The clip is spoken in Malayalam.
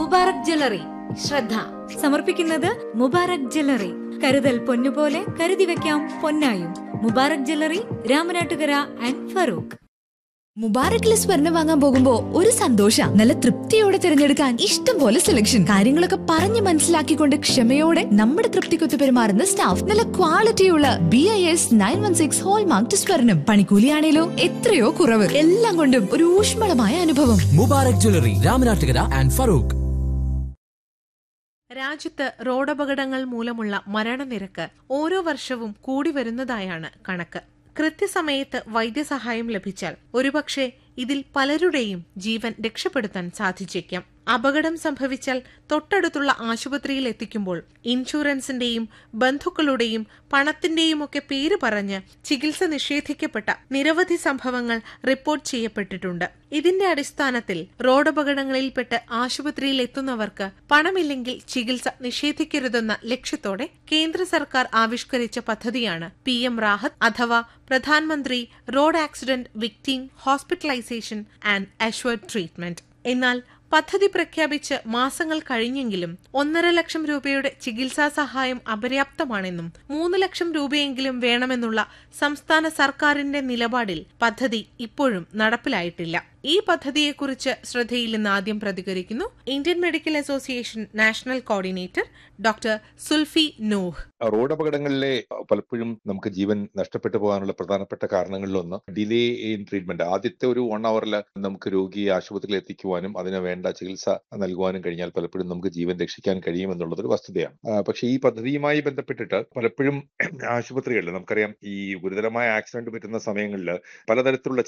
മുബാറക് ജ്വല്ലറി ശ്രദ്ധ സമർപ്പിക്കുന്നത് മുബാറക് ജ്വല്ലറി കരുതൽ പൊന്നുപോലെ കരുതി വെക്കാം പൊന്നായും മുബാറക് ജ്വല്ലറി രാമനാട്ടുകര ആൻഡ് ഫറൂഖ് മുബാറക്കിലെ സ്വർണം വാങ്ങാൻ പോകുമ്പോ ഒരു സന്തോഷ നല്ല തൃപ്തിയോടെ തിരഞ്ഞെടുക്കാൻ ഇഷ്ടം പോലെ സെലക്ഷൻ കാര്യങ്ങളൊക്കെ പറഞ്ഞു മനസ്സിലാക്കിക്കൊണ്ട് ക്ഷമയോടെ നമ്മുടെ തൃപ്തിക്കൊത്ത് പെരുമാറുന്ന സ്റ്റാഫ് നല്ല ക്വാളിറ്റിയുള്ള B I S nine one six hallmark സ്വർണം പണിക്കൂലിയാണേലോ എത്രയോ കുറവ് എല്ലാം കൊണ്ടും ഒരു ഊഷ്മളമായ അനുഭവം മുബാറക് ജ്വല്ലറി രാമനാട്ടുകര ആൻഡ് ഫറൂഖ് രാജ്യത്ത് റോഡപകടങ്ങൾ മൂലമുള്ള മരണനിരക്ക് ഓരോ വർഷവും കൂടി വരുന്നതായാണ് കണക്ക് കൃത്യസമയത്ത് വൈദ്യസഹായം ലഭിച്ചാൽ ഒരുപക്ഷെ ഇതിൽ പലരുടെയും ജീവൻ രക്ഷപ്പെടുത്താൻ സാധിച്ചേക്കാം അപകടം സംഭവിച്ചാൽ തൊട്ടടുത്തുള്ള ആശുപത്രിയിൽ എത്തിക്കുമ്പോൾ ഇൻഷുറൻസിന്റെയും ബന്ധുക്കളുടെയും പണത്തിന്റെയും ഒക്കെ പേര് പറഞ്ഞ് ചികിത്സ നിഷേധിക്കപ്പെട്ട നിരവധി സംഭവങ്ങൾ റിപ്പോർട്ട് ചെയ്യപ്പെട്ടിട്ടുണ്ട് ഇതിന്റെ അടിസ്ഥാനത്തിൽ റോഡപകടങ്ങളിൽപ്പെട്ട് ആശുപത്രിയിൽ എത്തുന്നവർക്ക് പണമില്ലെങ്കിൽ ചികിത്സ നിഷേധിക്കരുതെന്ന ലക്ഷ്യത്തോടെ കേന്ദ്ര സർക്കാർ ആവിഷ്കരിച്ച പദ്ധതിയാണ് പി എം റാഹത്ത് അഥവാ പ്രധാനമന്ത്രി road accident victim hospitalisation and assured treatment എന്നാൽ പദ്ധതി പ്രഖ്യാപിച്ച് മാസങ്ങൾ കഴിഞ്ഞെങ്കിലും ഒന്നര ലക്ഷം രൂപയുടെ ചികിത്സാ സഹായം അപര്യാപ്തമാണെന്നും മൂന്ന് ലക്ഷം രൂപയെങ്കിലും വേണമെന്നുള്ള സംസ്ഥാന സർക്കാരിന്റെ നിലപാടിൽ പദ്ധതി ഇപ്പോഴും നടപ്പിലായിട്ടില്ല ഈ പദ്ധതിയെക്കുറിച്ച് ശ്രദ്ധയിൽ നിന്ന് ആദ്യം പ്രതികരിക്കുന്നു Indian medical association national coordinator doctor Sulfi Nooh road അപകടങ്ങളിലെ പലപ്പോഴും നമുക്ക് ജീവൻ നഷ്ടപ്പെട്ടു പോകാനുള്ള പ്രധാനപ്പെട്ട കാരണങ്ങളിലൊന്ന് ഡിലേ ഇൻ ട്രീറ്റ്മെന്റ് ആദ്യത്തെ ഒരു വൺ അവറിൽ നമുക്ക് രോഗിയെ ആശുപത്രിയിൽ എത്തിക്കുവാനും അതിന് വേണ്ട ചികിത്സ നൽകുവാനും കഴിഞ്ഞാൽ പലപ്പോഴും നമുക്ക് ജീവൻ രക്ഷിക്കാൻ കഴിയുമെന്നുള്ളത് ഒരു വസ്തുതയാണ് ആ, പക്ഷേ ഈ പദ്ധതിയുമായി ബന്ധപ്പെട്ടിട്ട് പലപ്പോഴും ആശുപത്രികളിൽ നമുക്കറിയാം ഈ ഗുരുതരമായ ആക്സിഡന്റ് പറ്റുന്ന സമയങ്ങളിൽ പലതരത്തിലുള്ള